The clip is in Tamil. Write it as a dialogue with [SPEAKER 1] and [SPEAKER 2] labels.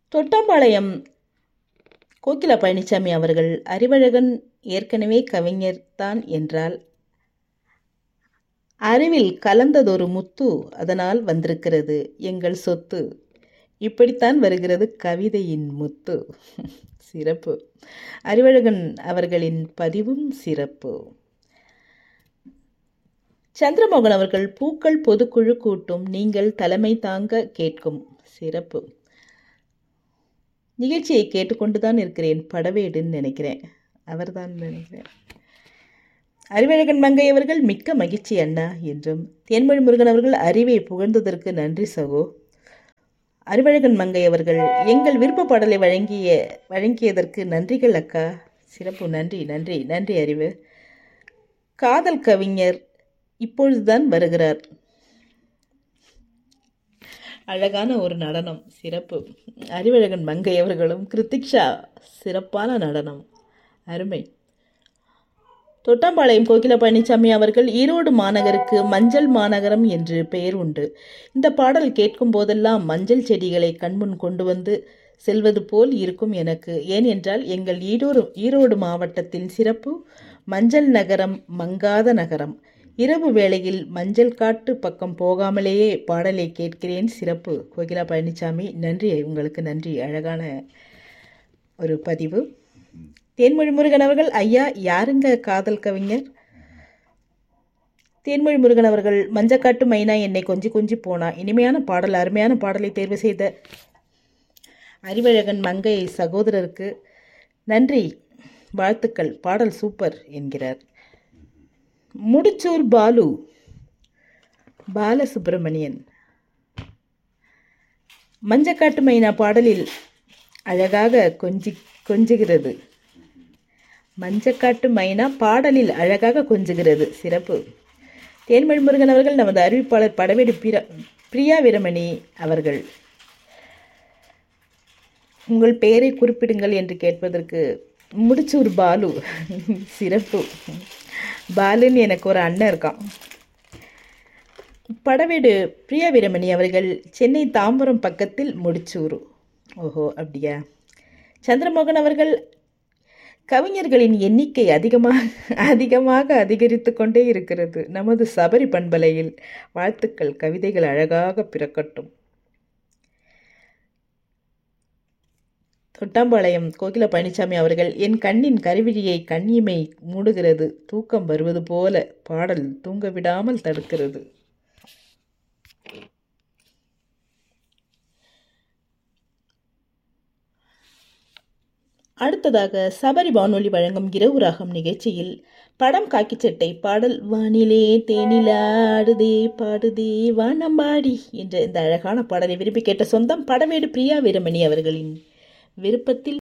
[SPEAKER 1] தொட்டாம்பாளையம் கோகிலா பழனிசாமி அவர்கள் அறிவழகன் ஏற்கனவே கவிஞர் தான் என்றால் அறிவில் கலந்ததொரு முத்து அதனால் வந்திருக்கிறது எங்கள் சொத்து இப்படித்தான் வருகிறது கவிதையின் முத்து சிறப்பு அறிவழகன் அவர்களின் பதிவும் சிறப்பு சந்திரமோகன் அவர்கள் பூக்கள் பொதுக்குழு கூட்டும் நீங்கள் தலைமை தாங்க கேட்கும் சிறப்பு நிகழ்ச்சியை கேட்டுக்கொண்டுதான் இருக்கிறேன் படவேடுன்னு நினைக்கிறேன் அவர்தான் நினைக்கிறேன் அறிவழகன் மங்கை அவர்கள் மிக்க மகிழ்ச்சி அண்ணா என்றும் தேன்மொழி முருகன் அவர்கள் அறிவை புகழ்ந்ததற்கு நன்றி சகோ அறிவழகன் மங்கை அவர்கள் எங்கள் விருப்ப பாடலை வழங்கிய வழங்கியதற்கு நன்றிகள் அக்கா சிறப்பு நன்றி நன்றி நன்றி அறிவு காதல் கவிஞர் இப்பொழுதுதான் வருகிறார் அழகான ஒரு நடனம் சிறப்பு அறிவழகன் மங்கை அவர்களும் கிருத்திக்ஷா சிறப்பான நடனம் அருமை தொட்டாம்பாளையம் கோகில பழனிசாமி அவர்கள் ஈரோடு மாநகருக்கு மஞ்சள் மாநகரம் என்று பெயர் உண்டு இந்த பாடல் கேட்கும் போதெல்லாம் மஞ்சள் செடிகளை கண்முன் கொண்டு வந்து செல்வது போல் இருக்கும் எனக்கு ஏனென்றால் எங்கள் ஈரோடு ஈரோடு மாவட்டத்தின் சிறப்பு மஞ்சள் நகரம் மங்காத நகரம் இரவு வேளையில் மஞ்சள் காட்டு பக்கம் போகாமலேயே பாடலை கேட்கிறேன் சிறப்பு கோகிலா பழனிசாமி நன்றி உங்களுக்கு நன்றி அழகான ஒரு பதிவு தேன்மொழி முருகன் அவர்கள் ஐயா யாருங்க காதல் கவிஞர் தேன்மொழி முருகன் அவர்கள் மஞ்சக்காட்டு மைனா என்னை கொஞ்சி கொஞ்சி போனா இனிமையான பாடல் அருமையான பாடலை தேர்வு செய்த அறிவழகன் மங்கை சகோதரருக்கு நன்றி வாழ்த்துக்கள் பாடல் சூப்பர் என்கிறார் முடிச்சூர் பாலு பாலசுப்பிரமணியன் மஞ்சக்காட்டு மைனா பாடலில் அழகாக கொஞ்சி கொஞ்சுகிறது மஞ்சக்காட்டு மைனா பாடலில் அழகாக கொஞ்சுகிறது சிறப்பு தேன்மொழி முருகன் அவர்கள் நமது அறிவிப்பாளர் படவேடு பிர பிரியா வீரமணி அவர்கள் உங்கள் பெயரை குறிப்பிடுங்கள் என்று கேட்பதற்கு முடிச்சூர் பாலு சிறப்பு பாலுன்னு எனக்கு ஒரு அண்ணன் இருக்கான் படவேடு பிரியா வீரமணி அவர்கள் சென்னை தாம்பரம் பக்கத்தில் முடிச்சூர் ஓஹோ அப்படியா சந்திரமோகன் அவர்கள் கவிஞர்களின் எண்ணிக்கை அதிகமாக அதிகமாக அதிகரித்து கொண்டே இருக்கிறது நமது சபரி பண்பலையில் வாழ்த்துக்கள் கவிதைகள் அழகாக பிறக்கட்டும் தொட்டாம்பாளையம் கோகில பழனிசாமி அவர்கள் என் கண்ணின் கருவிழியை கண்ணிமை மூடுகிறது தூக்கம் வருவது போல பாடல் தூங்க விடாமல் தடுக்கிறது அடுத்ததாக சபரி வானொலி வழங்கும் இரவு ராகம் நிகழ்ச்சியில் படம் காக்கிச்சட்டை பாடல் வானிலே தேனிலாடுதே பாடுதே வானம்பாடி என்ற இந்த அழகான பாடலை விரும்பி கேட்ட சொந்தம் படவேடு பிரியா வீரமணி அவர்களின் விருப்பத்தில்